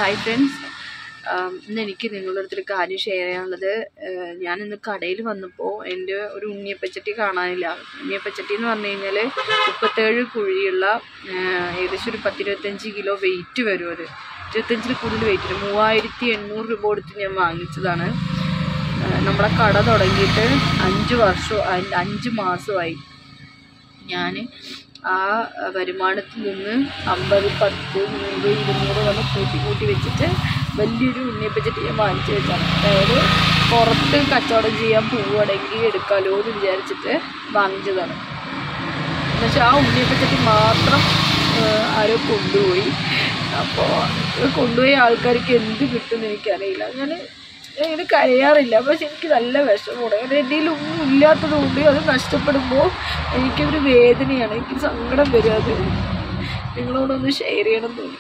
hi friends ഇന്ന് എനിക്ക് നിങ്ങളുടെ അടുത്തൊരു കാര്യം ഷെയർ ചെയ്യാനുള്ളത് ആഹ് ഞാനിന്ന് കടയിൽ വന്നപ്പോൾ എൻ്റെ ഒരു ഉണ്ണിയപ്പച്ചട്ടി കാണാനില്ല ഉണ്ണിയപ്പച്ചട്ടി എന്ന് പറഞ്ഞു കഴിഞ്ഞാൽ മുപ്പത്തേഴ് കുഴിയുള്ള ആഹ് ഏകദേശം ഒരു പത്തിരുപത്തഞ്ച് കിലോ വെയിറ്റ് വരും അത് ഇരുപത്തഞ്ചിൽ കൂടുതൽ വെയിറ്റ് വരും മൂവായിരത്തി എണ്ണൂറ് രൂപ കൊടുത്ത് ഞാൻ വാങ്ങിച്ചതാണ് ആഹ് നമ്മുടെ കട തുടങ്ങിയിട്ട് അഞ്ച് വർഷം അ- അഞ്ച് മാസമായി ഞാൻ ആ വരുമാനത്തിൽ നിന്ന് അമ്പത് പത്ത് നൂറ് ഇരുന്നൂറ് വന്ന് കൂട്ടി കൂട്ടി വെച്ചിട്ട് വലിയൊരു ഉണ്ണിയപ്പച്ചട്ടി ഞാൻ വാങ്ങിച്ചു വെച്ചാണ് അതായത് പുറത്ത് കച്ചവടം ചെയ്യാൻ പോവുകയാണെങ്കിൽ എടുക്കാമല്ലോ എന്ന് വിചാരിച്ചിട്ട് വാങ്ങിച്ചതാണ് എന്നുവെച്ചാൽ ആ ഉണ്ണിയപ്പച്ചട്ടി മാത്രം ഏഹ്, ആരോ കൊണ്ടുപോയി അപ്പോൾ കൊണ്ടുപോയ ആൾക്കാർക്ക് എന്ത് കിട്ടുമെന്ന് എനിക്കറിയില്ല ഞാൻ ഇങ്ങനെ കരയാറില്ല പക്ഷെ എനിക്ക് നല്ല വിഷമമാണ് കാരണം എൻ്റെ കയ്യിൽ ഒന്നും ഇല്ലാത്തത് കൊണ്ട് അത് നഷ്ടപ്പെടുമ്പോൾ എനിക്കൊരു വേദനയാണ് എനിക്ക് സങ്കടം വരും അത് നിങ്ങളോടൊന്ന് ഷെയർ ചെയ്യണം തോന്നി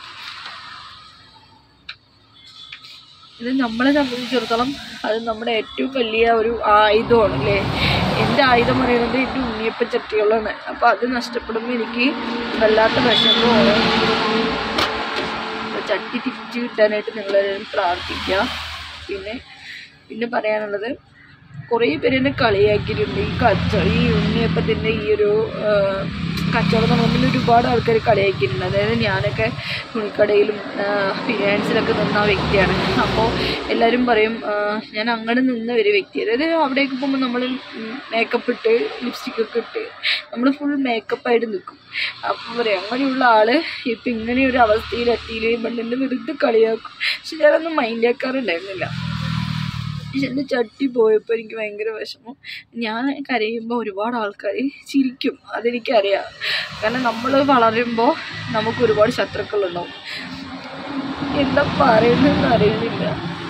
ഇത് നമ്മളെ സംബന്ധിച്ചിടത്തോളം അത് നമ്മുടെ ഏറ്റവും വലിയ ഒരു ആയുധമാണ് അല്ലേ എൻ്റെ ആയുധം പറയുന്നത് എൻ്റെ ഉണ്ണിയപ്പ ചട്ടികളാണ് അപ്പോൾ അത് നഷ്ടപ്പെടുമ്പോൾ എനിക്ക് വല്ലാത്ത വിഷമമാണ് അപ്പോൾ ചട്ടി തിരിച്ചു കിട്ടാനായിട്ട് നിങ്ങളെല്ലാവരും പ്രാർത്ഥിക്കുക പിന്നെ പിന്നെ പറയാനുള്ളത് കുറേ പേര് എന്നെ കളിയാക്കിയിട്ടുണ്ട് ഈ കച്ച ഈ ഉണ്ണിയപ്പത്തിൻ്റെ ഈ ഒരു ആ, കച്ചവടം തുടങ്ങുമ്പോൾ ഒരുപാട് ആൾക്കാർ കളിയാക്കിയിട്ടുണ്ട് അതായത് ഞാനൊക്കെ തുണിക്കടയിലും ഫിനാൻസിലൊക്കെ നിന്ന വ്യക്തിയാണ് അപ്പോൾ എല്ലാവരും പറയും ആ, ഞാൻ അങ്ങനെ നിന്ന ഒരു വ്യക്തി അതായത് അവിടേക്ക് പോകുമ്പോൾ നമ്മൾ മേക്കപ്പ് ഇട്ട് ലിപ്സ്റ്റിക്കൊക്കെ ഇട്ട് നമ്മൾ ഫുൾ മേക്കപ്പായിട്ട് നിൽക്കും അപ്പോൾ പറയും അങ്ങനെയുള്ള ആള് ഇപ്പം ഇങ്ങനെ ഒരു അവസ്ഥയിലെത്തിയില്ലേ പെണ്ണിൻ്റെ വെറുതെ കളിയാക്കും പക്ഷെ ഞാനൊന്നും മൈൻഡ് ആക്കാറുണ്ടായിരുന്നില്ല പക്ഷെ എൻ്റെ ചട്ടി പോയപ്പോൾ എനിക്ക് ഭയങ്കര വിഷമം ഞാൻ കരയുമ്പോൾ ഒരുപാട് ആൾക്കാർ ചിരിക്കും അതെനിക്കറിയാം കാരണം നമ്മൾ വളരുമ്പോൾ നമുക്ക് ഒരുപാട് ശത്രുക്കളുണ്ടാവും എന്താ പറയുന്നതെന്ന് അറിയുന്നില്ല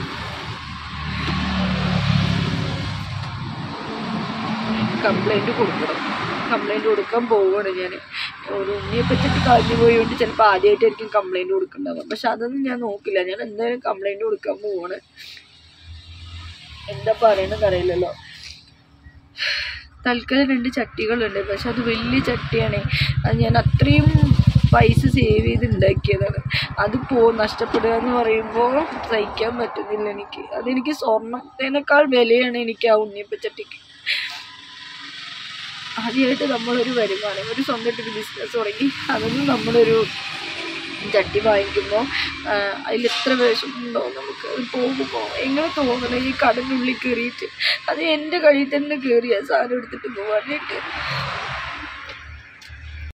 കംപ്ലൈൻറ്റ് കൊടുക്കണം കംപ്ലൈൻറ്റ് കൊടുക്കാൻ പോവുകയാണ് ഞാൻ ഒരു ഉണ്ണിയെ പറ്റിയിട്ട് കളഞ്ഞു പോയതുകൊണ്ട് ചിലപ്പോൾ ആദ്യമായിട്ടായിരിക്കും കംപ്ലൈൻറ്റ് കൊടുക്കേണ്ടത് പക്ഷെ അതൊന്നും ഞാൻ നോക്കില്ല ഞാൻ എന്തായാലും കംപ്ലൈൻറ്റ് കൊടുക്കാൻ പോവാണ് എന്താ പറയണെന്ന് അറിയില്ലല്ലോ തൽക്കാലം രണ്ട് ചട്ടികളുണ്ട് പക്ഷെ അത് വലിയ ചട്ടിയാണ് അത് ഞാൻ അത്രയും പൈസ സേവ് ചെയ്ത് ഉണ്ടാക്കിയതാണ് അത് പോ നഷ്ടപ്പെടുക എന്ന് പറയുമ്പോൾ സഹിക്കാൻ പറ്റുന്നില്ല എനിക്ക് അതെനിക്ക് സ്വർണത്തിനേക്കാൾ വിലയാണ് എനിക്ക് ആ ഉണ്ണിയപ്പച്ചട്ടിക്ക് ആദ്യമായിട്ട് നമ്മളൊരു വരുമാനം ഒരു സ്വന്തമായിട്ടൊരു ബിസിനസ് തുടങ്ങി അതൊന്നും നമ്മളൊരു ചട്ടി വാങ്ങിക്കുമ്പോൾ അതിൽ എത്ര വിഷമുണ്ടോ നമുക്ക് അത് പോകുമ്പോൾ എങ്ങനെ തോന്നണം ഈ കടലിനുള്ളിൽ കയറിയിട്ട് അത് എൻ്റെ കയ്യിൽ തന്നെ കയറിയ സാധനം എടുത്തിട്ട് പോകാനായിട്ട്